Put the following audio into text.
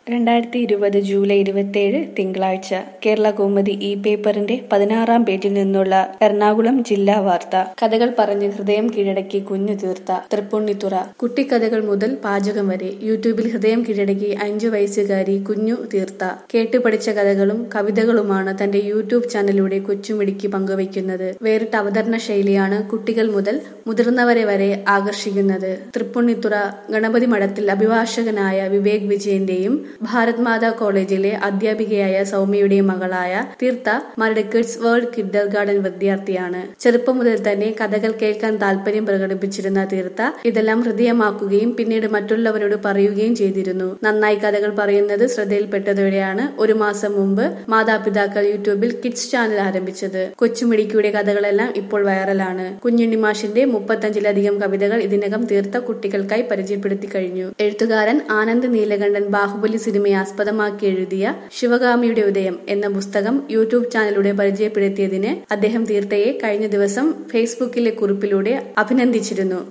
രണ്ടായിരത്തി ഇരുപത് ജൂലൈ ഇരുപത്തിയേഴ് തിങ്കളാഴ്ച കേരള കൗമുദി ഇ പേപ്പറിന്റെ പതിനാറാം പേജിൽ നിന്നുള്ള എറണാകുളം ജില്ലാ വാർത്ത കഥകൾ പറഞ്ഞ് ഹൃദയം കീഴടക്കി കുഞ്ഞു തീർത്ത തൃപ്പുണ്ണിത്തുറ കുട്ടിക്കഥകൾ മുതൽ പാചകം വരെ യൂട്യൂബിൽ ഹൃദയം കീഴടക്കി അഞ്ചു വയസ്സുകാരി കുഞ്ഞു തീർത്ത കേട്ടുപഠിച്ച കഥകളും കവിതകളുമാണ് തന്റെ യൂട്യൂബ് ചാനലിലൂടെ കൊച്ചുമിടുക്കി പങ്കുവയ്ക്കുന്നത് വേറിട്ട അവതരണ ശൈലിയാണ് കുട്ടികൾ മുതൽ മുതിർന്നവരെ വരെ ആകർഷിക്കുന്നത് തൃപ്പുണ്ണിത്തുറ ഗണപതി മഠത്തിൽ അഭിഭാഷകനായ വിവേക് വിജയന്റെയും ഭാരത് മാതാ കോളേജിലെ അധ്യാപികയായ സൗമ്യയുടെയും മകളായ Theertha Maradu kids world kindergarten വിദ്യാർത്ഥിയാണ് ചെറുപ്പം മുതൽ തന്നെ കഥകൾ കേൾക്കാൻ താല്പര്യം പ്രകടിപ്പിച്ചിരുന്ന തീർത്ഥ ഇതെല്ലാം ഹൃദയമാക്കുകയും പിന്നീട് മറ്റുള്ളവരോട് പറയുകയും ചെയ്തിരുന്നു നന്നായി കഥകൾ പറയുന്നത് ശ്രദ്ധയിൽപ്പെട്ടതോടെയാണ് ഒരു മാസം മുമ്പ് മാതാപിതാക്കൾ യൂട്യൂബിൽ കിഡ്സ് ചാനൽ ആരംഭിച്ചത് കൊച്ചുമിടിക്കിയുടെ കഥകളെല്ലാം ഇപ്പോൾ വൈറലാണ് കുഞ്ഞുണ്ണി മാഷിന്റെ മുപ്പത്തഞ്ചിലധികം കവിതകൾ ഇതിനകം തീർത്ത കുട്ടികൾക്കായി പരിചയപ്പെടുത്തി കഴിഞ്ഞു എഴുത്തുകാരൻ ആനന്ദ് നീലകണ്ഠൻ ബാഹുബലി സിനിമയെ ആസ്പദമാക്കി എഴുതിയ ശിവകാമിയുടെ ഉദയം എന്ന പുസ്തകം യൂട്യൂബ് ചാനലിലൂടെ പരിചയപ്പെടുത്തിയതിന് അദ്ദേഹം തീർത്ഥയെ കഴിഞ്ഞ ദിവസം ഫേസ്ബുക്കിലെ കുറിപ്പിലൂടെ അഭിനന്ദിച്ചിരുന്നു